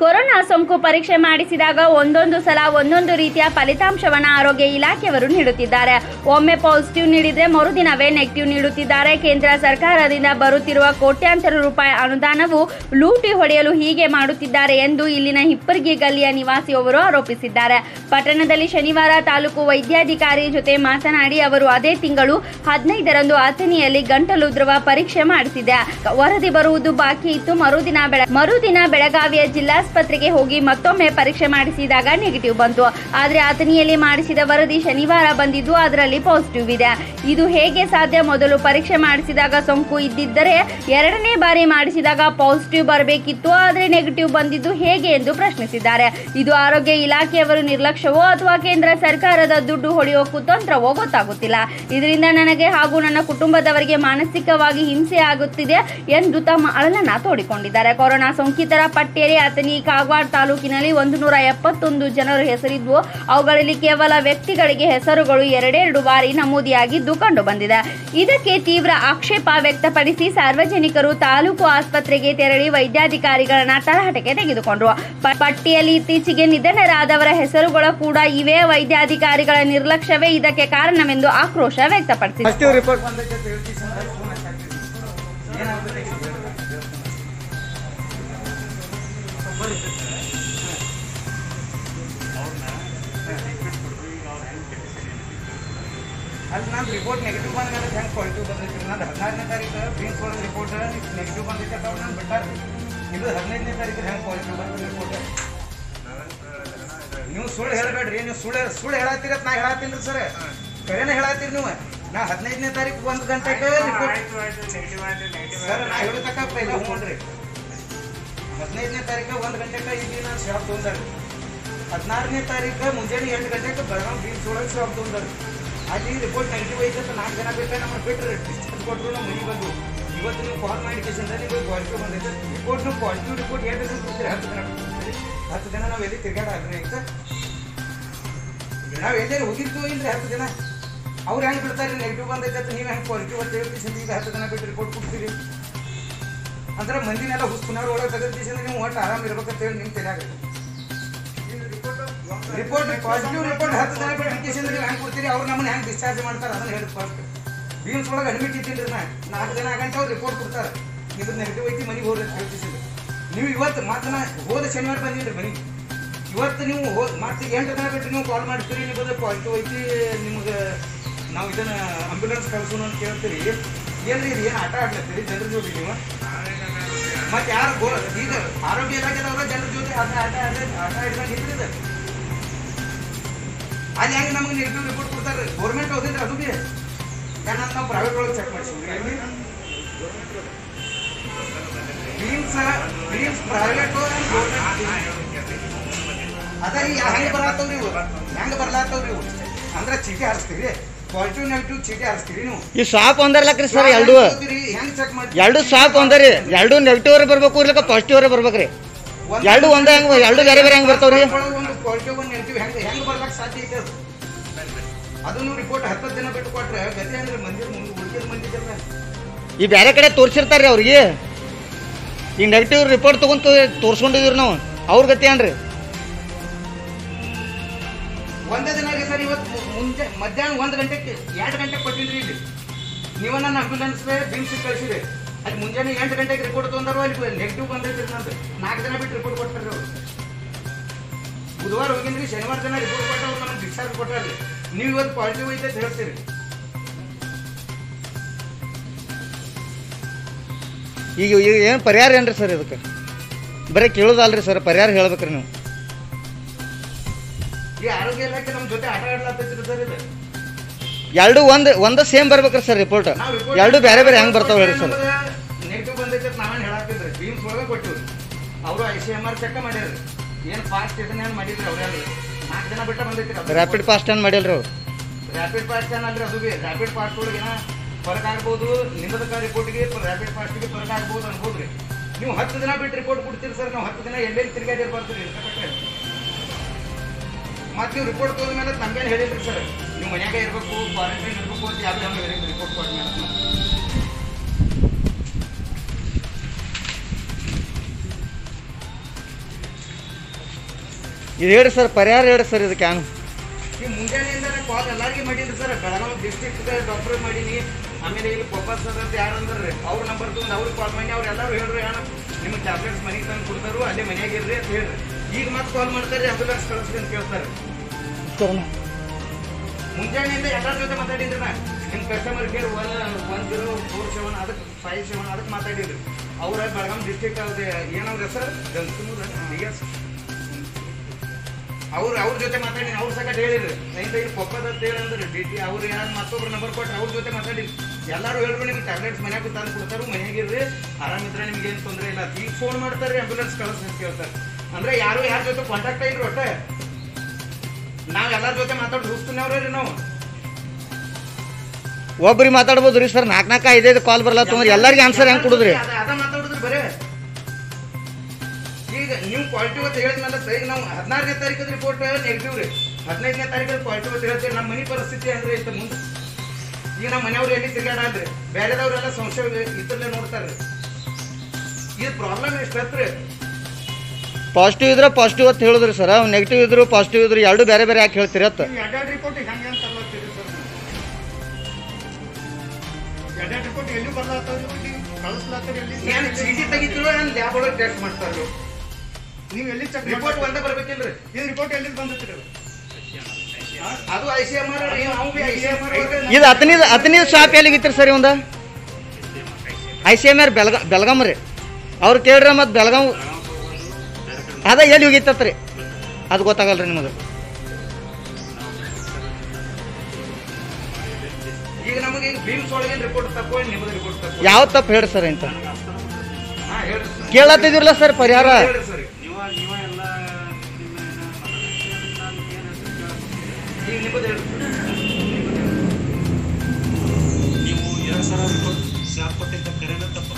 Corona ಸೋಂಕು ಪರೀಕ್ಷೆ ಮಾಡಿಸಿದಾಗ ಒಂದೊಂದು ಸಲ ಒಂದೊಂದು ರೀತಿಯ ಫಲಿತಾಂಶವನ್ನು ಆರೋಗ್ಯ ಇಲಾಖೆಯವರು ನೀಡುತ್ತಿದ್ದಾರೆ ಒಮ್ಮೆ ಪಾಸಿಟಿವ್ ನೀಡಿದ್ರೆ ಮರುದಿನವೇ ನೆಗೆಟಿವ್ ನೀಡುತ್ತಿದ್ದಾರೆ ಕೇಂದ್ರ ಸರ್ಕಾರದಿಂದ ಬರುತ್ತಿರುವ ಕೋಟ್ಯಾಂತರ ರೂಪಾಯಿ ಅನುದಾನವು ಲೂಟಿ ಹೊಡೆಯಲು ಹೀಗೆ ಮಾಡುತ್ತಿದ್ದಾರೆ ಎಂದು ಇಲ್ಲಿನ ಹಿಪ್ಪರ್ಗಿ ಗಲ್ಲಿಯ ನಿವಾಸಿಯೊಬ್ಬರು ಆರೋಪಿಸಿದ್ದಾರೆ ಪಟ್ಟಣದಲ್ಲಿ ಶನಿವಾರ ತಾಲೂಕು ವೈದ್ಯಾಧಿಕಾರಿ ಜೊತೆ ಮಾತನಾಡಿ ಅವರು ಅದೇ ತಿಂಗಳು ಹದಿನೈದರಂದು ಅಥಣಿಯಲ್ಲಿ ಗಂಟಲು ದ್ರವ ಪರೀಕ್ಷೆ ಮಾಡಿಸಿದೆ ವರದಿ ಬರುವುದು ಬಾಕಿ ಇತ್ತು ಮರುದಿನ ಬೆಳ ಮರುದಿನ ಬೆಳಗಾವಿಯ ಜಿಲ್ಲಾಸ್ಪತ್ರೆಗೆ ಹೋಗಿ ಮತ್ತೊಮ್ಮೆ ಪರೀಕ್ಷೆ ಮಾಡಿಸಿದಾಗ ನೆಗೆಟಿವ್ ಬಂತು ಆದರೆ ಅಥಣಿಯಲ್ಲಿ ಮಾಡಿಸಿದ ವರದಿ ಶನಿವಾರ ಬಂದಿದ್ದು ಅದರಲ್ಲಿ ಪಾಸಿಟಿವ್ ಇದೆ ಇದು ಹೇಗೆ ಸಾಧ್ಯ ಮೊದಲು ಪರೀಕ್ಷೆ ಮಾಡಿಸಿದಾಗ ಸೋಂಕು ಇದ್ದಿದ್ದರೆ ಎರಡನೇ ಬಾರಿ ಮಾಡಿಸಿದಾಗ ಪಾಸಿಟಿವ್ ಬರಬೇಕಿತ್ತು ಆದರೆ ನೆಗೆಟಿವ್ ಬಂದಿದ್ದು ಹೇಗೆ ಎಂದು ಪ್ರಶ್ನಿಸಿದ್ದಾರೆ ಇದು ಆರೋಗ್ಯ ಇಲಾಖೆಯವರು ನಿರ್ಲಕ್ಷ್ಯವೋ ಅಥವಾ ಕೇಂದ್ರ ಸರ್ಕಾರದ ದುಡ್ಡು ಹೊಡೆಯುವ ಕುತಂತ್ರವೋ ಗೊತ್ತಾಗುತ್ತಿಲ್ಲ ಇದರಿಂದ ನನಗೆ ಹಾಗೂ ನನ್ನ ಕುಟುಂಬದವರಿಗೆ ಮಾನಸಿಕವಾಗಿ ಹಿಂಸೆ ಆಗುತ್ತಿದೆ ಎಂದು ತಮ್ಮ ಅಳಲನ್ನ ತೋಡಿಕೊಂಡಿದ್ದಾರೆ ಕೊರೋನಾ ಸೋಂಕಿತರ ಪಟ್ಟಿಯಲ್ಲಿ ಅಥಣಿ ಕಾಗವಾಡ ತಾಲೂಕಿನಲ್ಲಿ ಒಂದು ನೂರ ಎಪ್ಪತ್ತೊಂದು ಜನರು ಹೆಸರಿದ್ವು ಅವುಗಳಲ್ಲಿ ಕೇವಲ ವ್ಯಕ್ತಿಗಳಿಗೆ ಹೆಸರುಗಳು ಎರಡೆರಡು ಬಾರಿ ನಮೂದಿಯಾಗಿದ್ದು ಕಂಡು ಬಂದಿದೆ ಇದಕ್ಕೆ ತೀವ್ರ ಆಕ್ಷೇಪ ವ್ಯಕ್ತಪಡಿಸಿ ಸಾರ್ವಜನಿಕರು ತಾಲೂಕು ಆಸ್ಪತ್ರೆಗೆ ತೆರಳಿ ವೈದ್ಯಾಧಿಕಾರಿಗಳನ್ನ ತರಹಟೆಗೆ ತೆಗೆದುಕೊಂಡರು ಪ- ಪಟ್ಟಿಯಲ್ಲಿ ಇತ್ತೀಚೆಗೆ ನಿಧನರಾದವರ ಹೆಸರುಗಳು ಕೂಡ ಇವೆ ವೈದ್ಯಾಧಿಕಾರಿಗಳ ನಿರ್ಲಕ್ಷ್ಯವೇ ಇದಕ್ಕೆ ಕಾರಣವೆಂದು ಆಕ್ರೋಶ ವ್ಯಕ್ತಪಡಿಸಿದರು ಪಾಸಿಟಿವ್ ರಿಪೋರ್ಟ್ ಬಂದೈತೆ ಅಂತ ಹೇಳ್ತಿ ಸರ್ ಫೋನ್ ಹಚ್ಚಾಕ್ತೀವಿ ಏನಾಗ್ತದೆ ಈಗ ಹೇಳ್ರಿ. ಅಲ್ಲಿ ನಾನು ರಿಪೋರ್ಟ್ ನೆಗೆಟಿವ್ ಬಂದ ಮೇಲೆ ಹೆಂಗೆ ಪಾಸಿಟಿವ್ ಬಂದೈತಿ ನಾನು ಹದಿನಾರನೇ ತಾರೀಕು ಬೀನ್ಸ್ ಒಳಗೆ ರಿಪೋರ್ಟ್ ನೆಗೆಟಿವ್ ಬಂದೈತೆ ಅಂತ ನಾನು ಬಿಟ್ಟಾರ ಇದು ಹದಿನೈದನೇ ತಾರೀಕು ಹೆಂಗೆ ಪಾಸಿಟಿವ್ ಬಂದ ರಿಪೋರ್ಟ್ ನೀವು ಸುಳ್ಳು ಹೇಳಬೇಡ್ರಿ ನೀವು ಸುಳ್ಳು ಸುಳ್ಳು ಹೇಳತ್ತೀರ ನಾ ಹೇಳತ್ತೀನಿ ರೀ ಸರ್ ಕರೆನೇ ಹೇಳತ್ತೀರಿ ನೀವು ನಾ ಹದಿನೈದನೇ ತಾರೀಕು ಒಂದು ಗಂಟೆಗೆ ರಿಪೋರ್ಟ್ ಸರ್ ನಾ ಹೇಳತಕ್ಕ ಪೈಲ ಹ್ಞೂನ್ರಿ ಹದಿನೈದನೇ ತಾರೀಕು ಒಂದು ಗಂಟೆಗೆ ಇಲ್ಲಿ ನಾನು ಶಾಪ್ ತೊಗೊಂಡ್ರಿ ಹದಿನಾರನೇ ತಾರೀಕು ಮುಂಜಾನೆ ಎಂಟು ಗಂಟೆಗೆ ಬೆಳಗಾವಿ ಬೀಚ್ ಒಳಗೆ ಶಾಪ್ ತೊಗೊಂಡ್ರಿ ಅಲ್ಲಿ ರಿಪೋರ್ಟ್ ನೆಗೆಟಿವ್ ಐತೆ ಅಂತ ನಾಲ್ಕು ಜನ ಬೇಕಾದ್ರೆ ನಮ್ಮನ್ನು ಬಿಟ್ಟರೆ ಡಿಸ್ಚಾರ್ಜ್ ಕೊಟ್ಟರು ನಮ್ಮ ಮನೆಗೆ ಬಂದು ಇವತ್ತು ನೀವು ಕಾಲ್ ಮಾಡಿ ಕೇಸಿಂದ ನೀವು ಪಾಸಿಟಿವ್ ಬಂದೈತೆ ರಿಪೋರ್ಟ್ ನೀವು ಪಾಸಿಟಿವ್ ರಿಪೋರ್ಟ್ ಏನು ಬೇಕು ಕೊಡ್ತೀರಿ ಹತ್ತು ದಿನ ಕೊಡ್ತೀರಿ ಹತ್ತು ದಿನ ನಾವು ಎಲ್ಲಿ ತಿರ್ಗಾಡ ಆಗ್ರಿ ಅಂತ ನಾವು ಎಲ್ಲರೂ ಹೋಗಿದ್ದು ಇಲ್ರಿ ಹತ್ತು ದಿನ ಅವ್ರು ಹೆಂಗೆ ಬಿಡ್ತಾರೆ ನೆಗೆಟಿವ್ ಬಂದೈತೆ ಅಂತ ನೀವು ಹೆಂಗೆ ಪಾಸಿಟಿವ್ ಅಂತ ಹೇಳ್ತೀವಿ ಈಗ ಹತ್ತು ದಿನ ಬಿಟ್ಟು ರಿಪೋರ್ಟ್ ಕೊಡ್ತೀರಿ ಅಂದ್ರೆ ಮಂದಿನೆಲ್ಲ ಹುಸ್ಕುನವ್ರ ಒಳಗೆ ತೆಗೆದು ನೀವು ಒಟ್ಟು ಆರಾಮ್ ಇರ್ಬೇಕಂತ ಹೇಳಿ ನಿಮ್ಗೆ ತಿಳಿಯಾಗ ರಿಪೋರ್ಟ್ ಪಾಸಿಟಿವ್ ರಿಪೋರ್ಟ್ ಹತ್ತು ದಿನ ಬಿಟ್ಟು ಡಿಸಿಷನ್ ನೀವು ಹೆಂಗೆ ಕೊಡ್ತೀರಿ ಅವ್ರು ನಮ್ಮನ್ನ ಹೆಂಗೆ ಡಿಸ್ಚಾರ್ಜ್ ಮಾಡ್ತಾರೆ ಅದನ್ನ ಹೇಳಿ ಫಸ್ಟ್ ಬೀಮ್ಸ್ ಒಳಗೆ ಅಡ್ಮಿಟ್ ಇದ್ದೀನಿ ನಾ ನಾಲ್ಕು ದಿನ ಆಗಂಟ ಅವ್ರು ರಿಪೋರ್ಟ್ ಕೊಡ್ತಾರೆ ಇದು ನೆಗೆಟಿವ್ ಐತಿ ಮನೆಗೆ ಹೋಗ್ರಿ ಅಂತ ಹೇಳ್ತಿಸಿದ್ರು ನೀವು ಇವತ್ತು ಮಾತನ್ನ ಹೋದ ಶನಿವಾರ ಬಂದಿದ್ರಿ ಮನೆಗೆ ಇವತ್ತು ನೀವು ಹೋ ಮತ್ತೆ ಎಂಟು ದಿನ ಬಿಟ್ಟು ನೀವು ಕಾಲ್ ಮಾಡ್ತೀರಿ ನೀವು ಬಂದ್ರೆ ಪಾಸಿಟಿವ್ ಐತಿ ನಿಮ್ಗೆ ನಾವು ಇದನ್ನ ಆಂಬ್ಯುಲೆನ್ಸ್ ಕಳ್ಸೋಣ ಅಂತ ಕೇಳ್ತೀರಿ ಏನ್ರಿ ಇದು ಏನು ಆಟ ಆಡ್ಲತ್ತೀರಿ ಜನರ ಜೋಡಿ ನೀವು ಮತ್ತೆ ಯಾರು ಗೋ ಈಗ ಆರೋಗ್ಯ ಇಲಾಖೆದವ್ರ ಜನರ ಜೊತೆ ಆಟ ಆಟ ಆಟ ಆಟ ಹಿಡ್ಕೊಂಡು ಇದ್ರಿದ ಅಲ್ಲಿ ಹೆಂಗೆ ನಮಗೆ ನೆಗೆಟಿವ್ ರಿಪೋರ್ಟ್ ಕೊಡ್ತಾರೆ ಗೌರ್ಮೆಂಟ್ ಹೋಗಿದ್ರೆ ಅದು ಬಿ ಯಾಕಂದ್ರೆ ನಾವು ಪ್ರೈವೇಟ್ ಒಳಗೆ ಚೆಕ್ ಮಾಡಿಸಿದ್ವಿ ಎಲ್ಲಿ ಬೀಮ್ಸ್ ಬೀಮ್ಸ್ ಪ್ರೈವೇಟ್ ಅದ ರೀ ಹೆಂಗೆ ಬರತ್ತವ್ರಿ ಇವು ಹೆಂಗೆ ಬರ್ಲಾತ್ತವ್ರಿ ಇವು ಅಂದ್ರೆ ಚೀಟಿ ಹಾರಿಸ್ತೀರಿ ಪಾಸಿಟಿವ್ ನೆಗೆಟಿವ್ ಚೀಟಿ ಹಾರಿಸ್ತೀರಿ ನೀವು ಈ ಶಾಪ್ ಒಂದರ್ಲಕ್ರಿ ಸರ್ ಎರಡು ಹೆಂಗ್ ಚೆಕ್ ಮಾಡ್ತೀರಿ ಎರಡು ಶಾಪ್ ಒಂದರಿ ಎರಡು ನೆಗೆಟಿವ್ ಅವ್ರೆ ಬರ್ಬೇಕು ಇರ್ಲಕ್ಕ ಪಾಸಿಟಿವ್ ಅವ್ರೆ ಬರ್ಬೇಕ್ರಿ ಎರಡು ಒಂದ ಹೆಂಗ್ ಎರಡು ಬೇರೆ ಬೇರೆ ಹೆಂಗ್ ಬರ್ತಾವ್ರಿ ಒಂದು ಪಾಸಿಟಿವ್ ಒಂದು ನೆಗೆಟಿವ್ ಹೆಂಗ್ ಹೆಂಗ್ ಬರ್ಲಕ್ ಸಾಧ್ಯ ಐತೆ ಅದು ಅದು ನೀವು ರಿಪೋರ್ಟ್ ಹತ್ತು ದಿನ ಬಿಟ್ಟು ಕೊಟ್ರೆ ಗತಿ ಅಂದ್ರೆ ಮಂದಿರ ಮುಂದೆ ಉಳಿದ ಮಂದಿ ಜನ ಈ ಬೇರೆ ಕಡೆ ತೋರ್ಸಿರ್ತಾರ್ರಿ ಅವ್ರಿಗೆ ಈ ನೆಗೆಟಿವ್ ರಿಪೋರ್ಟ್ ತಗೊಂಡ್ ತೋರ್ಸ್ಕೊಂಡಿದೀವಿ ನಾವು ಅವ್ರ ಗತಿ ಏನ್ರಿ ಒಂದೇ ದಿನ ರೀ ಸರ್ ಇವತ್ತು ಮು- ಮುಂಜೆ ಮಧ್ಯಾಹ್ನ ಒಂದು ಗಂಟೆಗೆ ಎರಡು ಗಂಟೆಗೆ ಕೊಟ್ಟಿದ್ರಿ ಇಲ್ಲಿ ನೀವು ನನ್ನ ಆಂಬ್ಯುಲೆನ್ಸ್ ಬಿಮ್ಸ್ ಕಳಿಸಿರಿ ಅಲ್ಲಿ ಮುಂಜಾನೆ ಎಂಟು ಗಂಟೆಗೆ ರಿಪೋರ್ಟ್ ತೊಗೊಂಡಾರು ಅಲ್ಲಿ ನೆಗೆಟಿವ್ ಬಂದೈತಿ ನಂದು ನಾಲ್ಕು ದಿನ ಬಿಟ್ಟು ರಿಪೋರ್ಟ್ ಕೊಟ್ಟಾರೆ ಅವರು ಬುಧವಾರ ಹೋಗಿನ್ರಿ ಶನಿವಾರ ದಿನ ರಿಪೋರ್ಟ್ ಕೊಟ್ಟವ್ರು ನಮಗೆ ಡಿಸ್ಚಾರ್ಜ್ ಕೊಟ್ಟಾರಿ ನೀವು ಇವತ್ತು ಪಾಸಿಟಿವ್ ಐತೆ ಅಂತ ಹೇಳ್ತೀರಿ ಈಗ ಈಗ ಏನು ಪರಿಹಾರ ಏನ್ರಿ ಸರ್ ಇದಕ್ಕೆ ಬರೀ ಕೇಳೋದಲ್ರಿ ಸರ್ ಪರಿಹಾರ ಹೇಳ್ಬೇಕ್ರಿ ನೀವು ಈ ಆರೋಗ್ಯ ಇಲಾಖೆ ನಮ್ಮ ಜೊತೆ ಆಟ ಆಡ್ಲಾತೈತ್ರಿ ಸರ್ ಇದು ಎರಡು ಒಂದ್ ಒಂದ ಸೇಮ್ ಬರ್ಬೇಕ್ರಿ ಸರ್ ರಿಪೋರ್ಟ್ ನಾವು report ಎರಡು ಬೇರೆ ಬೇರೆ ಹೆಂಗ್ ಬರ್ತಾವ ಹೇಳಿ ಸರ್ ನೆಗೆಟಿವ್ ಬಂದೈತೆ ಅಂತ ನಾವೇನು ಹೇಳಾಕಿದ್ರಿ ಬೀಮ್ಸ್ ಒಳಗೆ ಕೊಟ್ಟಿವ್ರಿ ಅವರು I C M R check ಮಾಡ್ಯಾರ ಏನು ಫಾಸ್ಟ್ ಇದನ್ನ ಏನು ಮಾಡಿದ್ರಿ ಅವ್ರೇ ನಾಲ್ಕು ದಿನ ಬಿಟ್ಟ ಬಂದೈತಿ ರ್ಯಾಪಿಡ್ ಫಾಸ್ಟ್ ಏನ್ ಮಾಡಿಲ್ರಿ ಅವ್ರು ರ್ಯಾಪಿಡ್ ಫಾಸ್ಟ್ ಏನಲ್ರಿ ಅದು ಬಿ ರ್ಯಾಪಿಡ್ ಫಾಸ್ಟ್ ಒಳಗೆ ಏನೋ ಫರಕ್ ಆಗ್ಬೋದು ನಿಮ್ಮದಕ್ಕ ರಿಪೋರ್ಟ್ಗೆ ರ್ಯಾಪಿಡ್ ಫಾಸ್ಟ್ಗೆ ಫರಕ್ ಆಗ್ಬೋದು ಅನ್ಬೋದ್ರಿ ನೀವು ಹತ್ತು ದಿನ ಬಿಟ್ಟು ರಿಪೋರ್ಟ್ ಕೊಡ್ತೀರಿ ಸರ್ ನಾವು ಹತ್ತು ದಿನ ಎಲ್ಲೆಲ್ಲಿ ತಿರ್ಗಾಡಿ ಬರ್ತೀರಿ ಮತ್ತೆ ನೀವು ರಿಪೋರ್ಟ್ ತಗೊಂಡ ಮೇಲೆ ನಮ್ಗೇನು ಹೇಳಿದ್ರಿ ಸರ್ ನೀವು ಮನ್ಯಾಗ ಇರಬೇಕು ಕ್ವಾರಂಟೈನ್ ಇರಬೇಕು ಅಂತ ಯಾವ್ದು ನಮ್ಗೆ ಹೇಳಿದ್ರಿ ರಿಪೋರ್ಟ್ ಕೊಟ್ಟ ಮೇಲೆ ಇದು ಹೇಳಿ ಸರ್ ಪರಿಹಾರ ಹೇಳಿ ಸರ್ ಇದಕ್ಕೆ ಏನು ಈ ಮುಂಜಾನೆಯಿಂದ ಕಾಲ್ ಎಲ್ಲಾರ್ಗಿ ಮಾಡಿದ್ರಿ ಸರ್ ಬೆಳಗಾವಿ ಡಿಸ್ಟ್ರಿಕ್ಟ್ ಡಾಕ್ಟರ್ ಮಾಡೀನಿ ಆಮೇಲೆ ಇಲ್ಲಿ ಕೊಪ್ಪಸ್ ಅಂತ ಯಾರು ಅಂದ್ರೆ ಅವ್ರ ನಂಬರ್ ತಗೊಂಡು ಅವ್ರಿಗೆ ಕಾಲ್ ಮಾಡಿ ಅವ್ರು ಎಲ್ಲರೂ ಹೇಳ್ರಿ ಅಣ್ಣ ನಿಮ್ಗೆ ಟ್ಯಾಬ್ಲೆಟ್ಸ್ ಮನೆಗೆ ತಂದು ಕೊಡ್ತಾರು ಅಲ್ಲೇ ಮನೆಯಾಗ ಇರ್ರಿ ಅಂತ ಹೇಳ್ರಿ ಈಗ ಮತ್ತೆ ಕಾಲ್ ಮಾಡ್ತಾರೆ ಆಂಬುಲೆನ್ಸ್ ಕಳಿಸ್ರಿ ಅಂತ ಕೇಳ್ತಾರೆ ಮುಂಜಾನೆಯಿಂದ ಎಲ್ಲರ ಜೊತೆ ಮಾತಾಡಿದ್ರಿ ನಾ ನಿಮ್ಮ customer care one one zero four seven ಅದಕ್ಕೆ ಫೈವ್ ಸೆವೆನ್ ಅದಕ್ಕೆ ಮಾತಾಡಿದ್ರಿ ಅವ್ರ ಬೆಳಗಾಂ ಡಿಸ್ಟ್ರಿಕ್ಟ್ ಅವ್ರದ್ದು ಏನವ್ರ ಸರ್ ಗಂಗಸೂರು ಡಿ ಎಸ್ ಅವ್ರು ಅವ್ರ ಜೊತೆ ಮಾತಾಡಿ ಅವ್ರ ಸಕಟ್ ಹೇಳಿದ್ರು ನೈನ್ ಇಲ್ಲಿ ಕೊಪ್ಪದ ಅಂತ ಹೇಳಿ ಅಂದ್ರೆ ಡಿ ಟಿ ಅವ್ರು ಏನಾದ್ರು ಮತ್ತೊಬ್ರು ನಂಬರ್ ಕೊಟ್ರೆ ಅವ್ರ ಜೊತೆ ಮಾತಾಡಿ ಎಲ್ಲರೂ ಹೇಳ್ರು ನಿಮ್ಗೆ ಟ್ಯಾಬ್ಲೆಟ್ಸ್ ಮನ್ಯಾಗ ತಂದು ಕೊಡ್ತಾರು ಮನೆಯಾಗಿರ್ರಿ ಆರಾಮಿದ್ರೆ ನಿಮ್ಗೆ ಏನು ತೊಂದರೆ ಇಲ್ಲ ಈಗ ಫೋನ್ ಮಾಡ್ತಾರೆ ಆಂಬುಲೆನ್ಸ್ ಕಳಿಸ್ ಅಂತ ಕೇಳ್ತಾರೆ ಅಂದ್ರೆ ಯಾರು ಯಾರ ಜೊತೆ ಕಾಂಟ್ಯಾಕ್ಟ್ ಆಗಿದ್ರು ಒಟ್ಟೆ ನಾವ್ ಎಲ್ಲರ ಜೊತೆ ಮಾತಾಡಿ ಹುಸ್ತನವ್ರಿ ನಾವು ಒಬ್ರಿಗೆ ಮಾತಾಡ್ಬೋದು ರೀ ಸರ್ ನಾಲ್ಕು ನಾಲ್ಕು ಐದೈದು ಕಾಲ್ ಬರಲ್ಲ ಎಲ್ಲರಿಗೆ ಆನ್ಸರ್ ಹೆಂಗೆ ಕೊಡುದ್ರಿ ಅದ ಅದ ಮಾತಾಡುದ್ರಿ ಬರೇ ಈಗ ನೀವು ಕ್ವಾಲಿಟಿ ಅಂತ ಹೇಳಿದ್ಮೇಲೆ ಸರಿ ನಾವು ಹದಿನಾರನೇ ತಾರೀಕು ರಿಪೋರ್ಟ್ ನೆಗೆಟಿವ್ ರೀ ಹದಿನೈದನೇ ತಾರೀಕು ಕ್ವಾಲಿಟಿ ಅಂತ ಹೇಳ್ತೀವಿ ನಮ್ಮ ಮನೆ ಪರಿಸ್ಥಿತಿ ಅಂದ್ರೆ ಇತ್ತು ಮುಂದೆ ಈಗ ನಮ್ಮ ಮನೆಯವ್ರು ಎಲ್ಲಿ ತಿರ್ಗಾಡಲ್ರಿ ಬೇರೆದವ್ರೆಲ್ಲ ಸಂಶಯ ಇದ್ರಲ್ಲೇ ನೋಡ್ತಾರ್ರಿ ಇದು ಪ್ರಾಬ್ಲಮ್ ಎಷ್ಟು ಹತ್ರಿ ಪಾಸಿಟಿವ್ ಇದ್ರೆ ಪಾಸಿಟಿವ್ ಅಂತ ಹೇಳಿದ್ರಿ ಸರ್ ಅವ್ನು ನೆಗೆಟಿವ್ ಇದ್ರು ಪಾಸಿಟಿವ್ ಇದ್ರು ಎರಡು ಬೇರೆ ಬೇರೆ ಯಾಕೆ ಹೇಳ್ತೀರಿ ಅತ್ತ ನೀವು ಎರಡೆರಡು ರಿಪೋರ್ಟ್ ಹೆಂಗೆ ಅಂತ ಅನ್ಲತ್ತೀರಿ ಸರ್ ಎರಡೆರಡು ರಿಪೋರ್ಟ್ ಎಲ್ಲಿ ಬರ್ಲಾತ್ತವ್ರಿ ನೀವು ಕಳಿಸ್ಲಾತ್ತೀರಿ ಎಲ್ಲಿ ಏನು ಚೀಟಿ ತೆಗಿತಿರೋ ಏನು ಲ್ಯಾಬ್ ಒಳಗೆ ಟೆಸ್ಟ್ ಮಾಡ್ತಾರೋ ನೀವು ಎಲ್ಲಿ ಚೆಕ್ ರಿಪೋರ್ಟ್ ಒಂದೇ ಬರ್ಬೇಕಿಲ್ರಿ ಇದು ರಿಪೋರ್ಟ್ ಎಲ್ಲಿ ಬಂದಿತ್ತು ಅದು ಐ ಸಿ ಎಂ ಆರ್ ನಾವು B I C M R ಇದು ಅತನಿದ ಅತನಿದ ಶಾಪ್ ಎಲ್ಲಿಗಿತ್ರಿ ಸರ್ ಇವಂದ ಐ ಸಿ ಎಮ್ ಆರ್ ಬೆಳಗ ಬೆಳಗಾಂ ರೀ ಅವ್ರು ಕೇಳ್ರಿ ಮತ್ತು ಬೆಳಗಾವ್ ಅದ ಎಲ್ಲಿ ಹೋಗಿತ್ತತ್ ರೀ ಅದು ಗೊತ್ತಾಗಲ್ರಿ ನಿಮಗೆ ಈಗ ನಮಗೆ ಈಗ ಭೀಮ್ಸ್ ಒಳಗಿನ ರಿಪೋರ್ಟ್ ತಕ್ಕೊಳ್ಳಿ ನಿಮ್ಮದು ರಿಪೋರ್ಟ್ ತಕ್ಕೊಳ್ಳಿ ಯಾವ ತಪ್ಪು ಹೇಳ್ರಿ ಸರ್ ಇಂತ ಹಾ ಹೇಳ್ರಿ ಸರ್ ಕೇಳತ್ತಿದಿರಲ್ಲ ಸರ್ ಪರಿಹಾರ ಹೇಳ್ರಿ ಸರ್ ನೀವ ನೀವ ಎಲ್ಲ ನಿಮ್ಮ ಏನ ಮಾತಾಡ್ತೀರಿ, ನಾನು ಏನ್ ಹೆಸ್ರು ಕೇಳ್ತೀನಿ. ಈಗ ನಿಮ್ಮದು ಹೇಳ್ರಿ ನೀವು ಎರಡು ಸಲ ರಿಪೋರ್ಟ್ ಶಾಪ್ ಕೊಟ್ಟಿದ್ದ ಕರೆನ ತಪ್ಪು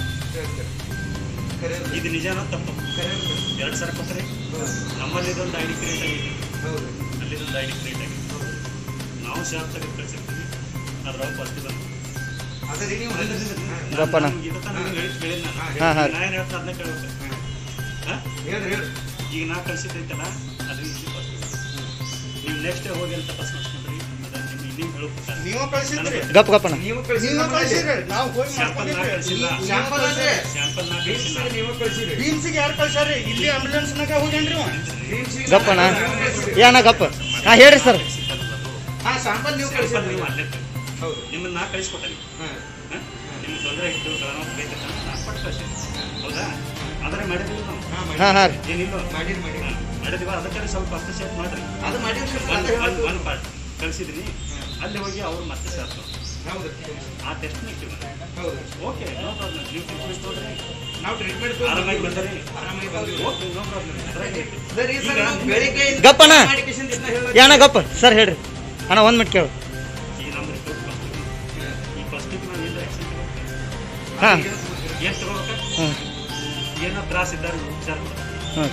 ಕರೆ ಇದು ನಿಜಾನ ತಪ್ಪು ಕರೆ ಎರಡು ಸಲ ಕೊಟ್ಟರೆ ನಮ್ಮಲ್ಲಿ ಇದೊಂದು ಐ ಡಿ ಕ್ರಿಯೇಟ್ ಆಗಿದೆ ಹೌದು ಅಲ್ಲಿದೊಂದು ಐ ಡಿ ಕ್ರಿಯೇಟ್ ಆಗಿದೆ ನಾವು ಶಾಪ್ ತೆಗೆದು ಕಳಿಸಿರ್ತೀವಿ ಅದ್ರೊಳಗೆ ಫಸ್ಟ್ ಬಂದು ಅದೇ ರೀ ನೀವು ಹೇಳಿದ್ರಿ ಗಪ್ಪನ. ಇದು ತನಕ ನಿಮ್ಗೆ ಹೇಳಿ ಕೇಳಿಲ್ಲ ನಾನು. ಹಾ, ಹಾ. ನಾ ಏನು ಹೇಳ್ತಾ ಅದನ್ನ ಕೇಳ್ಬೇಕು ಹಾ? ಹೇಳ್ರಿ ಹೇಳ್ರಿ ಈಗ ನಾ ಕಳಿಸಿದ್ದೈತಲ್ಲ ಅದು ಇಲ್ಲಿ ಫಸ್ಟ್ ನೀವು ನೆಕ್ಸ್ಟ್ ಹೋಗಿ ಅಲ್ಲಿ ತಪಾಸ್ ಮಾಡಿಸ್ಕೊಂಡ್ರಿ ಅದನ್ನ ನಿಮ್ಮ ಇನ್ನೇನು ಹೇಳ್ಕೊತಾರೆ ನೀವು ಕಳಿಸಿದ್ರಿ ಗಪ್ ಗಪ್ಪನ ನೀವು ಕಳಿಸಿದ್ರಿ ಕಳಿಸಿದ್ರಿ ನಾವು ಹೋಗಿ ಶಾಂಪಲ್ ನಾ ಕಳಿಸಿಲ್ಲ ಶಾಂಪಲ್ ಅಂದ್ರೆ ಶಾಂಪಲ್ ನಾ ಕಳಿಸಿಲ್ಲ ನೀವು ಕಳಿಸಿದ್ರಿ ಬೀಮ್ಸಿಗೆ ಯಾರು ಕಳ್ಸಾರಿ ಇಲ್ಲಿ ಆಂಬುಲೆನ್ಸ್ನಾಗ ಹೋಗ್ಯಾನ್ರಿ ಅವ. ಭೀಮ್ಸಿಗೆ ಗಪ್ಪನ ನೀವು ಕಳಿಸಿದ್ರಿ. ಏನ ಗಪ್ಪ ಹಾಂ ಹೇಳ್ರಿ ಸರ್ ಹಾ ಶಾಂಪಲ್ ನೀವು ಶಾಂಪಲ್ ಕಳಿಸಿದ್ರಿ ನೀವು ಅಲ್ಲೇ ಹೌದು ನಿಮ್ಮನ್ನ ನಾ ಕಳಿಸ್ಕೊಟ್ಟೆ ಹಾ ನಿಮ್ಗೆ ತೊಂದರೆ ಇತ್ತು ಬೆಳಗಾವ್ ಬೇಕಂತ ನಾ ಕೊಟ್ಟು ಕಳಿಸಿದ್ದೆ ಹೌದಾ ಆದರೆ ಮಾಡಿದ್ವಿ ನಾವು ಹಾ ಮಾಡಿ ಹಾಂ ಹಾಂ ರೀ ಏನಿಲ್ಲ ಮಾಡಿರಿ ಮಾಡಿ ಹಾ, ಮಾಡಿದ್ವಿ ಅದಕ್ಕೆ ಸ್ವಲ್ಪ ಹಸ್ತಕ್ಷೇಪ ಮಾಡ್ರಿ ಅದು ಮಾಡಿರಿ ಸರ್ ಒಂದು ಅದೇ ಒಂದು ಹೇಳ್ತು. ಒಂದು ಪಾರ್ಟ್ ಕಳಿಸಿದ್ದೀನಿ ಅಲ್ಲಿ ಹೋಗಿ ಅವ್ರು ಮತ್ತೆ ಸೇರ್ತಾರೆ ಹೌದು ಆ ಟೆಸ್ಟ್ ನೆಗೆಟಿವ್ ಹೌದು ಓಕೆ ನೋ ಪ್ರಾಬ್ಲಮ್ ನೀವು ಟ್ರೀಟ್ಮೆಂಟ್ ನೋಡ್ರಿ ನಾವು ಟ್ರೀಟ್ಮೆಂಟ್ ಆರಾಮಾಗಿ ಬಂದರಿ ಆರಾಮಾಗಿ ಬಂದ್ವಿ ಓಕೆ ನೋ ಪ್ರಾಬ್ಲಮ್ ಅದ್ರಾಗೆ ಸರಿ ಸರ್ ನಾವು ಬೆಳಿಗ್ಗೆ ಗಪ್ಪನ. ಮಾಡಿಕೇಶನ್ ದಿನ ಹೇಳೋದು. ಏನ ಗಪ್ಪ ಸರ್ ಹೇಳ್ರಿ ಅಣ್ಣ ಒಂದು ಮಿನಿಟ್ ಕೇಳು ಈಗ ನಮ್ಮ ರಿಪೋರ್ಟ್ ಫಸ್ಟ್ ಈ ಫಸ್ಟಿಗೆ ನಾವು ಏನು ಆ್ಯಕ್ಷನ್ ತಗೋಬೇಕು ಹಾಂ ಏನು ತಗೋಬೇಕಾ ಹ್ಞೂ ಏನೋ ತ್ರಾಸ ಇದ್ದಾರೆ ಉಪಚಾರ ಮಾಡ್ತಾರೆ ಹ್ಞೂ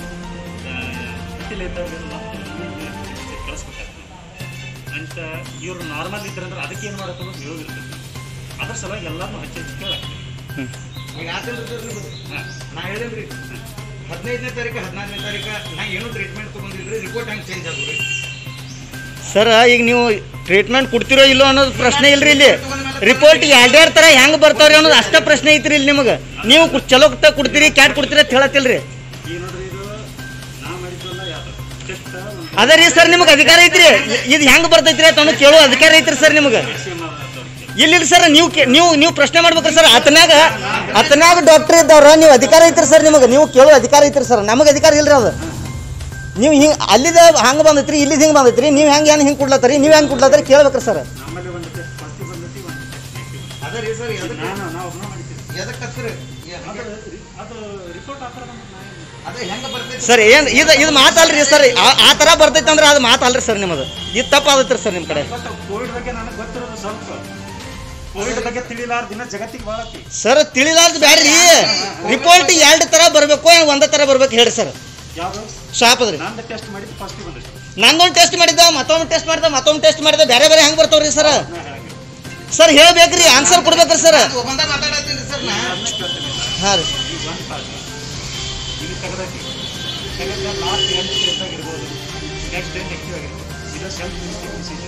ಕಟ್ಟಿಲ್ಲ ಇದ್ದಾಗೆಲ್ಲ ಕಳಿಸ್ಬೇಕಾಗ್ತದೆ ಅಂತ ಇವ್ರು ನಾರ್ಮಲ್ ಇದ್ರಂದ್ರೆ ಅದಕ್ಕೆ ಏನು ಮಾಡಕ್ಕೆ ಅನ್ನೋದು ಹೇಳೋದಿರ್ತದೆ ಅದ್ರ ಸಲುವಾಗಿ ಎಲ್ಲರನ್ನೂ ಹಚ್ಚಿ ಹಚ್ಚಿ ಕೇಳಾಗ್ತದೆ ಹ್ಞೂ ಈಗ ಆತಲ್ರಿ ಸರ್ ನಿಮ್ದು? ಹಾಂ ನಾ ಹೇಳಿದ್ರಿ ಹದಿನೈದನೇ ತಾರೀಕು ಹದಿನಾರನೇ ತಾರೀಕು ನಾ ಏನು ಟ್ರೀಟ್ಮೆಂಟ್ ತಗೊಂಡಿಲ್ರಿ ರಿಪೋರ್ಟ್ ಹೆಂಗೆ ಚೇಂಜ್ ಆಗೋರಿ ಸರ್ ಈಗ ನೀವು ಟ್ರೀಟ್ಮೆಂಟ್ ಕೊಡ್ತಿರೋ ಇಲ್ಲೋ ಅನ್ನೋದು ಪ್ರಶ್ನೆ ಇಲ್ರಿ ಇಲ್ಲಿ ರಿಪೋರ್ಟ್ ಎರಡೆರಡು ಥರ ಹೆಂಗೆ ಬರ್ತಾವ್ರಿ ಅನ್ನೋದು ಅಷ್ಟೇ ಪ್ರಶ್ನೆ ಐತ್ರಿ ಇಲ್ಲಿ ನಿಮಗೆ ನೀವು ಕು- ಚಲೋ ತ ಕೊಡ್ತೀರಿ ಕ್ಯಾಟ್ ಕೊಡ್ತೀರಿ ಅಂತ ಹೇಳತ್ತಿಲ್ರಿ ಈಗ ನೋಡ್ರಿ ಇದು ನಾ ಮಾಡಿದ್ವಲ್ಲ ಯಾವ್ದು ಜಸ್ಟ್ ಒಂದು ಅದೇ ರೀ ಸರ್ ನಿಮಗೆ ಅಧಿಕಾರ ಐತ್ರಿ ಇ- ಇದು ಹೆಂಗೆ ಬರ್ತೈತ್ರಿ ಅಂತ ಅನ್ನೋ ಕೇಳೋ ಅಧಿಕಾರ ಐತ್ರಿ ಸರ್ ನಿಮಗೆ ಇಲ್ಲ ಸರ್ ನೀವು ಕೇ- ನೀವು ನೀವು ಪ್ರಶ್ನೆ ಮಾಡ್ಬೇಕ್ರಿ ಸರ್ ಅತನ್ಯಾಗ ಅತನ್ಯಾಗ ಡಾಕ್ಟರ್ ಇದ್ದವ್ರ ನೀವು ಅಧಿಕಾರ ಐತ್ರಿ ಸರ್ ನಿಮಗೆ ನೀವು ಕೇಳೋ ಅಧಿಕಾರ ಐತ್ರಿ ಸರ್ ನಮಗೆ ಅಧಿಕಾರ ಇಲ್ರಿ ಅದು ನೀವು ಹಿಂಗೆ ಅಲ್ಲಿದ ಹಂಗೆ ಬಂದೈತ್ರಿ ಇಲ್ಲಿ ಹಿಂಗೆ ಬಂದೈತ್ರಿ ನೀವು ಹೆಂಗೆ ಏನು ಹಿಂಗೆ ಕೊಡ್ಲತ್ತರಿ ನೀವು ಹೆಂಗೆ ಕೊಡ್ಲತ್ತರಿ ಕೇಳ್ಬೇಕ್ರಿ ಸರ್ ನಮ್ಮಲ್ಲಿ ಒಂದು ಟೆಸ್ಟ್ ಫಸ್ಟ್ ಬಂದೈತಿ ಒಂದು ಟೆಸ್ಟ್ ನೆಗೆಟಿವ್ ಅದ ರೀ ಸರ್ ಎದಕ್ಕೆ ನಾನು ನಾವು ಒಬ್ಬನ ಮಾಡಿದ್ದೀವಿ ಎದಕ್ಕೆ ಹಚ್ಚ್ರಿ? ಏ- ಅದು ಅದು ರಿಪೋರ್ಟ್ ಆ ಥರ ಬಂದ್ರೆ ನಾ ಏನು ಅದೇ ಹೆಂಗೆ ಬರ್ತೈತಿ ಸರ್ ಏನು ಇದು ಇದು ಮಾತಲ್ರಿ ಸರ್ ಆ- ಆ ಥರ ಬರ್ತೈತೆ ಅಂದ್ರೆ ಅದು ಮಾತಲ್ರಿ ಸರ್ ನಿಮ್ಮದು ಇದು ತಪ್ಪಾದತ್ರಿ ಸರ್ ನಿಮ್ಮ ಕಡೆ ಗೊತ್ತ ಕೋವಿಡ್ ಬಗ್ಗೆ ನನಗೆ ಗೊತ್ತಿರೋದು ಸ್ವಲ್ಪ ಕೋವಿಡ್ ಬಗ್ಗೆ ತಿಳಿಲಾರ ದಿನ ಜಗತ್ತಿಗೆ ಬಾಳತಿ ಸರ್ ತಿಳಿಲಾರ್ದು ಬ್ಯಾಡ್ರಿ ರಿಪೋರ್ಟ್ ಎರಡು ಥರ ಬರಬೇಕು ಏನು ಒಂದೇ ಥರ ಬರ್ಬೇಕು ಹೇಳಿ ಸರ್ ಯಾವುದು ಶಾಪದ್ರಿ ನಂದು ಟೆಸ್ಟ್ ಮಾಡಿದ್ದು ಫಸ್ಟ್ ಬಂದೈತಿ ನಂದೊಂದು ಟೆಸ್ಟ್ ಮಾಡಿದ್ದ ಮತ್ತೊಮ್ಮೆ ಟೆಸ್ಟ್ ಮಾಡಿದ ಮತ್ತೊಮ್ಮೆ ಟೆಸ್ಟ್ ಮಾಡಿದ ಬೇರೆ ಬೇರೆ ಹೆಂಗೆ ಬರ್ತಾವ್ರಿ ಸರ್ ನಾ ಹೇಳಂಗಿಲ್ಲ ಸರ್ ಹೇಳ್ಬೇಕ್ರಿ ಆನ್ಸರ್ ಕೊಡ್ಬೇಕ್ರಿ ಸರ್ ಒಬ್ಬಂದ ಮಾತಾಡತ್ತೀನಿ ಸರ್ ನಾ ಅದನ್ನ ಕೇಳ್ತೀನಿ ನಾನು. ಹಾಂ ರೀ ಈಗ ಒಂದು ಪಾರ್ಟ್ ಈಗ ತೆಗೆದೈತಿ ಯಾಕಂದ್ರೆ ಲಾಸ್ಟ್ ಎಂಟು ಕೇಸ್ದಾಗ ಇರ್ಬೋದು ನೆಕ್ಸ್ಟ್ ಡೇ ನೆಗೆಟಿವ್ ಆಗಿರ್ಬೋದು ಇದು ಸೆಲ್ಫ್ ಲಿಮಿಟಿಂಗ್ ಡಿಸೀಸ್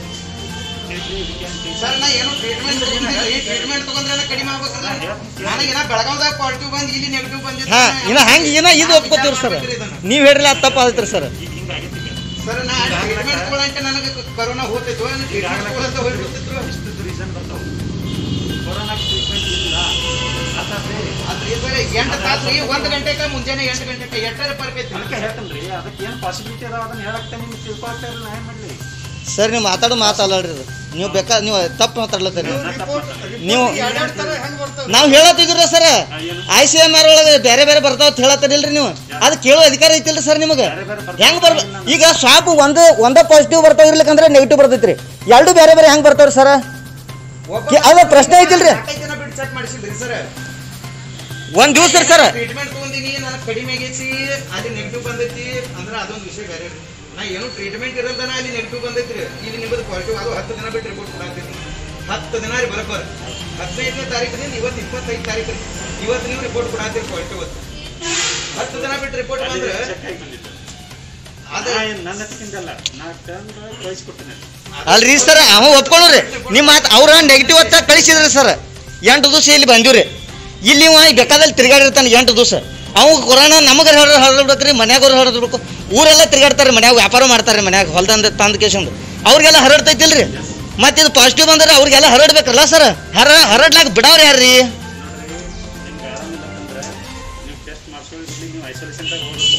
ಸರ್ ನಾ ಏನು ಟ್ರೀಟ್ಮೆಂಟ್ ಟ್ರೀಟ್ಮೆಂಟ್ ತಗೊಂಡ್ರೆ ಕಡಿಮೆ ಆಗ್ಬೇಕಲ್ಲ ನನಗೇನ ಬೆಳಗಾವ್ದಾಗ ಪಾಸಿಟಿವ್ ಬಂದು ಇಲ್ಲಿ ನೆಗೆಟಿವ್ ಬಂದಿತ್ತು ಹಾ ಇನ್ನ ಹಂಗೆ ಇನ್ನ ಇದು ಒಪ್ಕೋತೀವ್ರಿ ಸರ್ ನೀವು ಹೇಳ್ರಲ್ಲ ಅದು ತಪ್ಪ ಆದೈತ್ರಿ ಸರ್ ಈಗ ಹಿಂಗಾಗಿತ್ತು ಈಗ ಸರ್ ನಾ ಟ್ರೀಟ್ಮೆಂಟ್ ತಗೊಳ್ಳಂತೆ ನನಗೆ ಕೊರೋನಾ ಹೋಗ್ತಿತ್ತು ಟ್ರೀಟ್ಮೆಂಟ್ ತಗೊಳ್ಳಂತ ಹೋಗ್ಬಿಡ್ತಿತ್ತು ಇಷ್ಟು ರೀಸನ್ ಬರ್ತಾವೆ ಕೊರೋನಾ ಟ್ರೀಟ್ಮೆಂಟ್ ಇಲ್ಲ ಅದಾದ್ರೆ ಅದ್ರ ಇದ್ರಾಗ ಎಂಟು ತಾಸು ರೀ ಒಂದು ಗಂಟೆಗೆ ಮುಂಜಾನೆ ಎಂಟು ಗಂಟೆಗೆ ಎಟ್ಟರ ಪರ್ಕೈತಿ ಅದಕ್ಕೆ ಹೇಳ್ತೇನೆ ರೀ ಅದಕ್ಕೆ ಏನು ಪಾಸಿಬಿಲಿಟಿ ಅದಾವ ಅದನ್ನ ಹೇಳಕ್ಕೆ ನಿಮ್ಗೆ ತಿಳ್ಕೊಳ್ತಾ ಇಲ್ಲ ನಾ ಏನು ಮಾಡಲಿ ಸರ್ ನೀವು ಮಾತಾಡೋ ಮಾತಲ್ಲಲ್ರಿ ಇದು ನೀವು ಬೇಕಾ ನೀವು ತಪ್ಪು ಮಾತಾಡ್ಲತ್ತೀರಿ ನೀವು ಎರಡೆರಡು ತರ ಹೆಂಗ್ ಬರ್ತಾವ ನಾವು ಹೇಳತ್ತಿದ್ರ sir I C M R ಒಳಗೆ ಬೇರೆ ಬೇರೆ ಬರ್ತಾವ ಅಂತ ಹೇಳತ್ತೀರಿಲ್ರಿ ನೀವು ಅದು ಕೇಳೋ ಅಧಿಕಾರ ಐತಿಲ್ರಿ ಸರ್ ನಿಮಗೆ ಹೆಂಗ್ ಬರ್ಬ ಈಗ ಸ್ವಾಪ್ ಒಂದು ಒಂದ ಪಾಸಿಟಿವ್ ಬರ್ತಾವ ಇರ್ಲಿಕ್ಕಂದ್ರೆ ನೆಗೆಟಿವ್ ಬರ್ತೈತ್ರಿ ಎರಡು ಬೇರೆ ಬೇರೆ ಹೆಂಗ್ ಬರ್ತಾವ್ರಿ ಸರ್ ಕೇ- ಅದ ಪ್ರಶ್ನೆ ಐತಿಲ್ರಿ? ನಾಲ್ಕೈದು ದಿನ ಬಿಟ್ಟು ಚೆಕ್ ಮಾಡಿಸಿಲ್ರಿ ಸರ್ ಒಂದ್ ದಿವಸ ಸರ್ ಟ್ರೀಟ್ಮೆಂಟ್ ತಗೊಂಡಿನಿ ನನಗೆ ಕಡಿಮೆ ಆಗೈತಿ ಅಲ್ಲಿ ನೆಗೆಟಿವ್ ಬಂದೈತಿ ಅಂದ್ರೆ ಅದೊಂದು ವಿಷಯ ಬೇರೆ ರೀ. ನಾ ಏನು ಟ್ರೀಟ್ಮೆಂಟ್ ಇರಲ್ದನ ಅಲ್ಲಿ ನೆಗೆಟಿವ್ ಬಂದೈತ್ರಿ ಇಲ್ಲಿ ನಿಮ್ಮದು ಪಾಸಿಟಿವ್ ಅದು ಹತ್ತು ದಿನ ಬಿಟ್ಟು ರಿಪೋರ್ಟ್ ಕೊಡಾತೀನಿ ಹತ್ತು ದಿನ ರೀ ಬರೋಬ್ಬರ ಹದಿನೈದನೇ ತಾರೀಕಿನಿಂದ ಇವತ್ತು ಇಪ್ಪತ್ತೈದು ತಾರೀಕು ರೀ ಇವತ್ತು ನೀವು ರಿಪೋರ್ಟ್ ಕೊಡಾತೀರಿ ಪಾಸಿಟಿವ್ ಹತ್ತು ದಿನ ಬಿಟ್ಟು ರಿಪೋರ್ಟ್ ಬಂದ್ರೆ ಚೆಕ್ ಆಗಿ ಬಂದಿತ್ತು ಅದೇ ನಾ ಏನ್ ನನ್ನ ಹತ್ತಿಂದಲ್ಲ ನಾ ತಂದು ಕಳಿಸ್ಕೊಟ್ಟಿನಿ ಅಲ್ರಿ ಸರ್ ಅವ ಒಪ್ಕೊಳ್ಳೋರಿ ನಿಮ್ಮ ಮಾತು ಅವ್ರ ನೆಗೆಟಿವ್ ಅಂತ ಕಳಿಸಿದ್ರಿ ಸರ್ ಎಂಟು ದಿವಸ ಇಲ್ಲಿ ಬಂದಿವ್ರಿ ಇಲ್ಲಿ ಇವ ಬೇಕಾದಲ್ಲಿ ತಿರ್ಗಾಡಿರ್ತಾನೆ ಎಂಟು ದಿವಸ ಅವ ಕೊರೋನಾ ನಮಗೆ ಹರಡ್ ಹರಡ್ಬೇಕ್ರಿ ಮನ್ಯಾಗವ್ರು ಹರಡ್ಬೇಕು ಊರೆಲ್ಲ ತಿರ್ಗಾಡ್ತಾರೆ ಮನ್ಯಾಗ ವ್ಯಾಪಾರ ಮಾಡ್ತಾರೆ ಮನ್ಯಾಗ ಹೊಲ್ದಂದ ತಂದ ಕೇಸಂದು ಅವ್ರಿಗೆಲ್ಲ ಹರಡ್ತೈತಿಲ್ರಿ ಮತ್ತೆ ಇದು ಪಾಸಿಟಿವ್ ಬಂದ್ರೆ ಅವ್ರಿಗೆಲ್ಲ ಹರಡ್ಬೇಕಲ್ಲ ಸರ್ ಹರ ಹರಡ್ಲಾಕ ಬಿಡವ್ರಿ ಯಾರ್ರಿ ನೋಡ್ರಿ ನಿಮ್ಗೆ ಆರಾಮಿಲ್ಲ ಅಂತಂದ್ರೆ ನೀವು ಟೆಸ್ಟ್ ಮಾಡಿಸೋದ್ರಲ್ಲಿ ನೀವು ಐಸೋಲೇಷನ್ದಾಗ ಹೋಗ್ಬೇಕು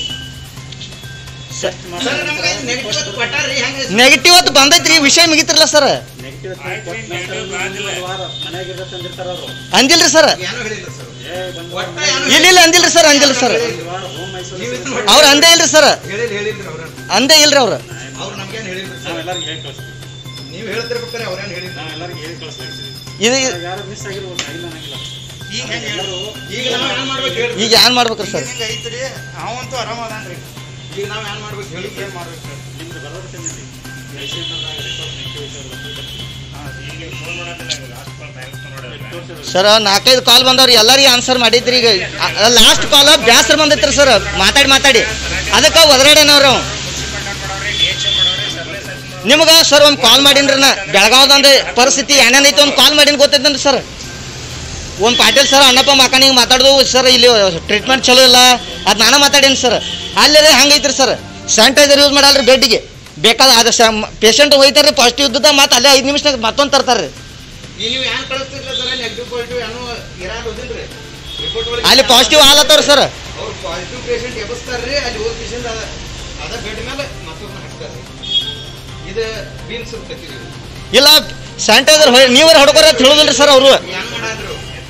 ಟೆಸ್ಟ್ ಸರ್ ನಮ್ಗೆ ನೆಗೆಟಿವ್ ಕೊಟ್ಟಾರ್ರಿ ಹೆಂಗೆ ನೆಗೆಟಿವ್ ಅಂತ ಬಂದೈತ್ರಿ ವಿಷಯ ಮುಗಿತಿರಲ್ಲ ಸರ್ ನೆಗೆಟಿವ್ ವಾರ ಮನೆಯಾಗ ಇರತ್ತಂದಿರ್ತಾರ ಅವರು ಅಂದಿಲ್ರಿ ಸರ್ ಏನೂ ಹೇಳಿಲ್ಲ ಸರ್ ಏ ಬಂದು ಒಟ್ಟ ಏನೂ ಇಲ್ಲ ಇಲ್ಲ ಅಂದಿಲ್ರಿ ಸರ್ ಅಂದಿಲ್ರಿ ಸರ್ ಒಂದು ವಾರ ಹೋಮ್ ಐಸೋಲೇಷನ್ ಅವ್ರು ಅಂದೇ ಇಲ್ರಿ ಸರ್ ಹೇಳಿಲ್ಲ ಹೇಳಿಲ್ರಿ ಅವ್ರ ಅಂದೇ ಇಲ್ರಿ ಅವ್ರು ಅವ್ರು ನಮ್ಗೇನು ಹೇಳಿಲ್ರಿ ಸರ್ ನಾವೆಲ್ಲರಿಗೆ ಹೇಳಿ ಕಳಿಸ್ತೀವಿ ನೀವು ಹೇಳ್ತಿರ್ಬೇಕಾರೆ ಅವ್ರೇನು ಹೇಳಿಲ್ಲ ನಾವೆಲ್ಲರಿಗೆ ಹೇಳಿ ಕಳಿಸ್ತೀವಿ ಇದು ಯಾರು ಮಿಸ್ ಆಗಿರ್ಬೋದು ಇಲ್ಲ ಅನ್ನಂಗಿಲ್ಲ ಈಗ ಹೆಂಗೆ ಈಗ ನಾವು ಏನು ಮಾಡ್ಬೇಕು ಹೇಳಿ ಈಗ ಏನ್ ಮಾಡ್ಬೇಕ್ರಿ ಸರ್ ಹಿಂಗ ಐತ್ರಿ ಅವಂತೂ ಆರಾಮ ಅದಾನ್ರಿ ಈಗ ನಾವು ಏನು ಮಾಡ್ಬೇಕು ಹೇಳಿ ಏನ್ ಮಾಡ್ಬೇಕು ಸರ್ ನಿಮ್ದು ಬರೋದಕ್ಕೆ ಐಸಿಎಂದಾಗ ರಿಪೋರ್ಟ್ ನೆಗೆಟಿವ್ ಈಗ ಫೋನ್ ಮಾಡೋದಿಲ್ಲ ಲಾಸ್ಟ್ ಕಾಲ್ ಬ್ಯಾಂಕ್ ನೋಡೋದಿಲ್ಲ ಸರ್ ನಾಲ್ಕೈದು ಕಾಲ್ ಬಂದವ್ರಿ ಎಲ್ಲರಿಗೂ ಆನ್ಸರ್ ಮಾಡಿದ್ರಿ ಈಗ ಲಾಸ್ಟ್ ಕಾಲ್ ಬ್ಯಾಸರ ಬಂದೈತ್ರಿ ಸರ್ ಮಾತಾಡಿ ಮಾತಾಡಿ ಅದಕ್ಕೆ ಒದರಾಡೇನವ್ರಿ ಅವ ನಿಮ್ಗೆ ಸರ್ ಒಂದು ಕಾಲ್ ಮಾಡೀನ್ರಿ ನಾ ಬೆಳಗಾವ್ದಂದ ಪರಿಸ್ಥಿತಿ ಏನೇನೈತೆ ಒಂದು ಕಾಲ್ ಮಾಡೀನಿ ಗೊತ್ತೈತೇನ್ರಿ ಸರ್ ಒಂದು ಪಾಟೀಲ್ ಸರ್ ಅಣ್ಣಪ್ಪ ಮಕ್ಕನಿಗೆ ಮಾತಾಡ್ದು ಸರ್ ಇಲ್ಲಿ ಟ್ರೀಟ್ಮೆಂಟ್ ಚಲೋ ಇಲ್ಲ ಅದು ನಾನು ಮಾತಾಡೀನಿ ಸರ್ ಅಲ್ಲೇ ಹಂಗೈತ್ರಿ ಸರ್ ಸ್ಯಾನಿಟೈಸರ್ ಯೂಸ್ ಮಾಡಲ್ರಿ ಬೆಡ್ಡಿಗೆ ಬೇಕಾದ ಅದು ಪೇಷಂಟ್ ಹೋಯ್ತಾರ್ರಿ ಪಾಸಿಟಿವ್ ಇದ್ದದ ಮತ್ತೆ ಅಲ್ಲೇ ಐದು ನಿಮಿಷನಾಗ ಮತ್ತೊಂದು ತರ್ತಾರ್ರಿ ಈ ನೀವು ಏನು ಕಳಿಸ್ತಿರ್ಲ ಸರ್ ನೆಗೆಟಿವ್ ಪಾಸಿಟಿವ್ ಏನೋ ಇರಲ್ಲ ಹೋದಿಲ್ರಿ ರಿಪೋರ್ಟ್ ಒಳಗೆ ಅಲ್ಲಿ ಪಾಸಿಟಿವ್ ಆಲತ್ತವ್ರಿ ಸರ್ ಅವ್ರು ಪಾಸಿಟಿವ್ ಪೇಷಂಟ್ ಎಬ್ಬಿಸ್ತಾರ್ರಿ ಅಲ್ಲಿ ಹೋದ ಪೇಷಂಟ್ ಅದ ಅದ ಬೆಡ್ ಮೇಲೆ ಮತ್ತೊಬ್ಬನ ಹಾಕ್ತಾರೆ ಇದು ಬೀನ್ಸ್ ಇರ್ತೈತಿ ಇದು ಇಲ್ಲ ಸ್ಯಾನಿಟೈಸರ್ ನೀವೇ ಹೊಡ್ಕೊರ ಅಂತ ಹೇಳೋದಿಲ್ರಿ ಸರ್ ಅವರು ಹೆಂಗ್ ಮಾಡಾದ್ರು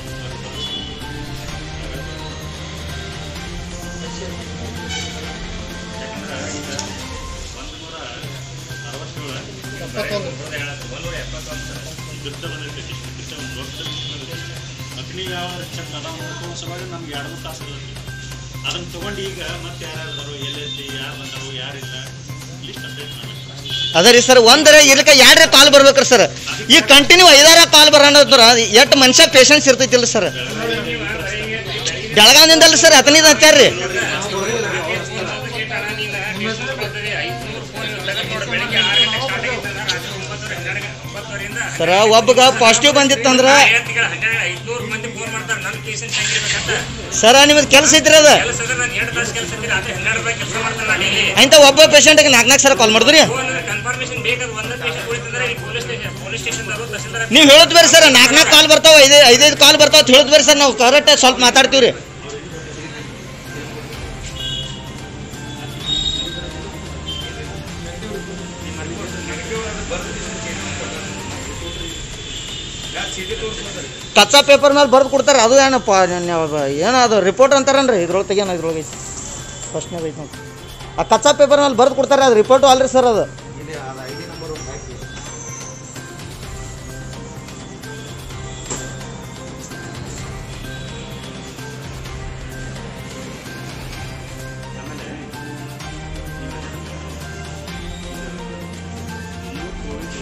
ಒಂದು ನೂರ ಅರವತ್ತೇಳು ಒಂದೂರ ಎಪ್ಪತ್ತೊಂದು ದುಡ್ಡ ಬಂದೈತಿ ದುಡ್ಡ ಒಂದು ದೊಡ್ಡ ಬಂದೈತಿ ಅಗ್ನಿ ಯಾವ ಚೆಕ್ ಅದಾವ ನೋಡ್ಕೊಳ್ಳೋ ಸಲುವಾಗಿ ನಮ್ಗೆ ಎರಡು ಮೂರು ತಾಸು ಇರುತ್ತೆ ಅದನ್ನ ತಗೊಂಡು ಈಗ ಮತ್ತೆ ಯಾರ್ಯಾರು ಎಲ್ಲೆಲ್ಲಿ ಯಾರು ಬಂದರು ಯಾರಿಲ್ಲ ಲಿಸ್ಟ್ ಅಪ್ಡೇಟ್ ಮಾಡಬೇಕು ಅದ ರೀ ಸರ್ ಒಂದರ ಇರ್ಲಿಕ್ಕ ಎರಡೇ ಕಾಲ್ ಬರ್ಬೇಕ್ರಿ ಸರ್ ಈ ಕಂಟಿನ್ಯೂ ಐದಾರ ಕಾಲ್ ಬರೋಣ ಎಷ್ಟು ಮನುಷ್ಯ ಪೇಷನ್ಸ್ ಇರ್ತೈತಿಲ್ಲ ಸರ್ ಬೆಳಗಾವಿನಿಂದಲ್ಲ ಸರ್ ಹತ್ತನೈದು ಹಚ್ಚಾರ್ರಿ ಸರ ಒಬ್ಬಗ ಪಾಸಿಟಿವ್ ಬಂದಿತ್ತಂದ್ರ ಐದ್ನೂರು ಮಂದಿ ಫೋನ್ ಮಾಡ್ತಾರೆ ನನ್ನ ಕೇಸನ್ ಹೆಂಗಿರ್ಬೇಕಂತ ಸರ ನಿಮ್ದು ಕೆಲಸ ಐತ್ರಿ ಅದ ಕೆಲಸ ಅಂದ್ರೆ ನಾನು ಎರಡು ತಾಸು ಕೆಲಸ ಇದ್ರೆ ಅದೇ ಹನ್ನೆರಡು ರೂಪಾಯಿ ಕೆಲಸ ಮಾಡ್ತಾನೆ ನಾನು ಇಲ್ಲಿ ಅಂತ ಒಬ್ಬ ಪೇಷಂಟ್ಗೆ ನಾಲ್ಕು ನಾಲ್ಕು ಸರ ಕಾಲ್ ಮಾಡಿದ್ರಿ ಫೋನ್ ಕನ್ಫರ್ಮೇಶನ್ ಬೇಕಾದ ಒಂದೇ ಪೇಷಂಟ್ ಉಳಿತಂದ್ರೆ ಈ ಪೊಲೀಸ್ ಸ್ಟೇಷನ್ ಪೊಲೀಸ್ ಸ್ಟೇಷನ್ ತಹಸೀಲ್ದಾರ್ ನೀವು ಹೇಳೋದು ಬೇರೆ ಸರ್ ನಾಲ್ಕು ನಾಲ್ಕು ಕಾಲ್ ಬರ್ತಾವ ಐದು ಐದೈದು ಕಾಲ್ ಬರ್ತಾವ ಅಂತ ಹೇಳೋದು ಬೇರೆ ಸರ್ ನಾವು ಕರೆಕ್ಟ್ ಸ್ವಲ್ಪ ಮಾತಾಡ್ತೀವಿ ರೀ ಕಚ್ಚಾ ಪೇಪರ್ ಮೇಲೆ ಬರ್ದು ಕೊಡ್ತಾರೆ ಅದು ಏನಪ್ಪ ಏನೋ ಅದು ರಿಪೋರ್ಟ್ ಅಂತಾರನ್ರಿ ಇದ್ರೊಳಗೆ ತೆಗಿಯೋಣ ಇದ್ರೊಳಗೆ ಐತಿ ಫಸ್ಟ್ನಾಗ ಐತಿ ನೋಡಿ ಆ ಕಚ್ಚಾ ಪೇಪರ್ ಮೇಲೆ ಬರ್ದು ಕೊಡ್ತಾರೆ ಅದು ರಿಪೋರ್ಟು ಅಲ್ರಿ ಸರ್ ಅದು ಇಲ್ಲಿ ಅದ ಐಡಿ ನಂಬರ್ ಒಂದು ಹಾಕಿ ಆಮೇಲೆ ನೀವು ಕೋವಿಡ್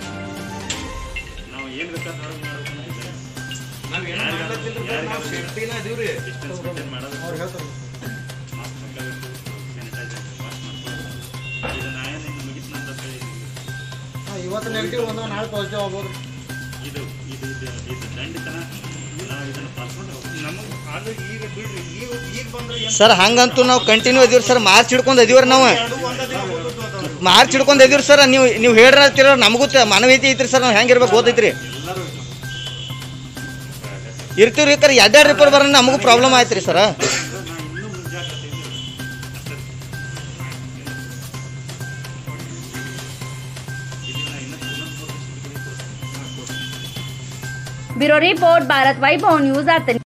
ನಾವು ಏನು ಬೇಕಾದ್ರೂ ಹೊರಗೆ ಮಾಡ್ಬೇಕಂತಿಲ್ಲ ನಾವ್ ಏನು ಮಾಡ್ಲತ್ತಿಲ್ರಿ ನಾವು ಸೇಫ್ಟಿನ ಅದೀವ್ರಿ ಡಿಸ್ಟೆನ್ಸ್ ಮೇಂಟೈನ್ ಮಾಡೋದು ಮಾಸ್ಕ್ ಹಾಕೋಬೇಕು ಸ್ಯಾನಿಟೈಸರ್ ಇವತ್ತು ನೆಗೆಟಿವ್ ಒಂದು ನಾಳೆ ಪಾಸಿಟಿವ್ ಆಗ್ಬೋದು ಇದು ಇದು ಇದು ಇದು ದಂಡಿತನ ನಾವು ಇದನ್ನು ಪಾಲ್ಸ್ಕೊಂಡು ಹೋಗ್ತೀವಿ ನಮಗೆ ಅದು ಈಗ ಬಿಡ್ರಿ ಈಗ ಈಗ ಬಂದ್ರೆ ಏನು ಸರ್ ಹಂಗಂತೂ ನಾವು ಕಂಟಿನ್ಯೂ ಅದೀವ್ರಿ ಸರ್ ಮಾರ್ಚ್ ಹಿಡ್ಕೊಂಡು ಅದೀವ್ರಿ ನಾವು ಎರಡು ಒಂದ ದಿನ ಹೋಗೋದು ಅದಾವ್ರಿ. ಮಾರ್ಚ್ ಹಿಡ್ಕೊಂಡು ಅದೀವ್ರಿ ಸರ್ ನೀವು ನೀವು ಹೇಳ್ರತ್ತಿರ ನಮಗೂ ತ- ಮಾನವೀಯತೆ ಐತ್ರಿ ಸರ್ ನಾವು ಹೆಂಗಿರ್ಬೇಕು ಗೊತ್ತೈತ್ರಿ ಎಲ್ಲರೂ ಇರ್ತೀವ್ರಿ ಕರೆ ಎರಡೆರಡು ರಿಪೋರ್ಟ್ ಬರೋಣ ನಮಗೂ ಪ್ರಾಬ್ಲಮ್ ಆಯ್ತು ರೀ ಸರ್ ನಾವು ಇನ್ನೂ ಮುಂಜಾಗ್ರತೆಯಿಂದ ಅಷ್ಟೇ ಇದನ್ನ ಇನ್ನಷ್ಟು ಇನ್ನೊಂದು bureau report Bharat Vaibhav news ಆತನಿ